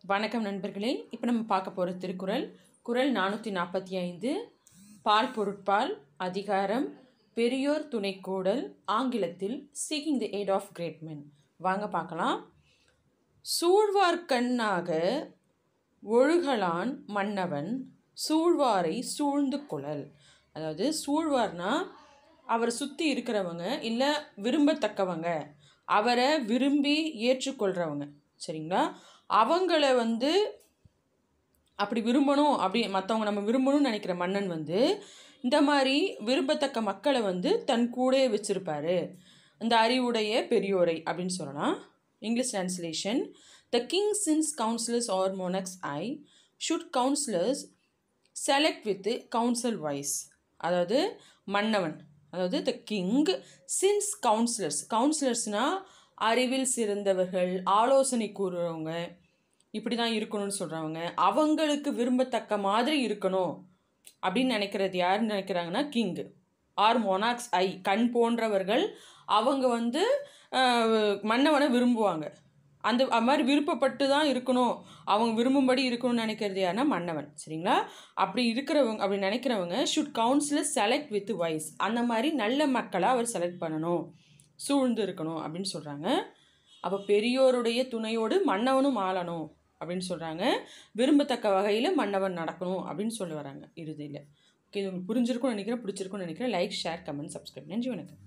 வணக்கம் நண்பர்களே இப்போ நம்ம பார்க்க போகிற திருக்குறள் குறள் நானூற்றி நாற்பத்தி ஐந்து பால் பொருட்பால் அதிகாரம் பெரியோர் துணைக்கோடல் ஆங்கிலத்தில் seeking the aid of great men வாங்க பார்க்கலாம் சூழ்வார்க்கண்ணாக ஒழுகலான் மன்னவன் சூழ்வாரை சூழ்ந்து கொள்ளல் அதாவது சூழ்வார்னா அவரை சுற்றி இருக்கிறவங்க இல்லை விரும்பத்தக்கவங்க அவரை விரும்பி ஏற்றுக்கொள்கிறவங்க சரிங்களா அவங்கள வந்து அப்படி விரும்பணும் அப்படி மற்றவங்க நம்ம விரும்பணும்னு நினைக்கிற மன்னன் வந்து இந்த மாதிரி விரும்பத்தக்க மக்களை வந்து தன் கூடயே வச்சிருப்பாரு இந்த அறிவுடைய பெரியோரை அப்படின்னு சொல்லலாம் English translation the king since counsellors are monarchs I should counsellors select with counsel wise அதாவது மன்னவன் அதாவது த கிங் சின்ஸ் கவுன்சிலர்ஸ் கவுன்சிலர்ஸ்னால் அறிவில் சிறந்தவர்கள் ஆலோசனை கூறுறவங்க இப்படி தான் இருக்கணும்னு சொல்கிறவங்க அவங்களுக்கு விரும்பத்தக்க மாதிரி இருக்கணும் அப்படின்னு நினைக்கிறது யாருன்னு நினைக்கிறாங்கன்னா கிங் ஆர் மொனாக்ஸ் ஐ கண் போன்றவர்கள் அவங்க வந்து ஆஹ், மன்னவனை விரும்புவாங்க அந்த அது மாதிரி விருப்பப்பட்டு தான் இருக்கணும் அவங்க விரும்பும்படி இருக்கணும்னு நினைக்கிறது யாருன்னா மன்னவன் சரிங்களா அப்படி இருக்கிறவங்க அப்படி நினைக்கிறவங்க should councillor select with wise அந்த மாதிரி நல்ல மக்களை அவர் செலக்ட் பண்ணணும் சூழ்ந்து இருக்கணும் அப்படின்னு சொல்கிறாங்க அப்போ பெரியோருடைய துணையோடு மன்னவனும் ஆளணும் அப்படின்னு சொல்கிறாங்க விரும்பத்தக்க வகையில் மன்னவன் நடக்கணும் அப்படின்னு சொல்லி வராங்க இறுதியில் ஓகே இது உங்களுக்கு புரிஞ்சிருக்கும்னு நினைக்கிறேன் பிடிச்சிருக்கும்னு நினைக்கிறேன் லைக் ஷேர் கமெண்ட் சப்ஸ்கிரைப் நன்றி வணக்கம்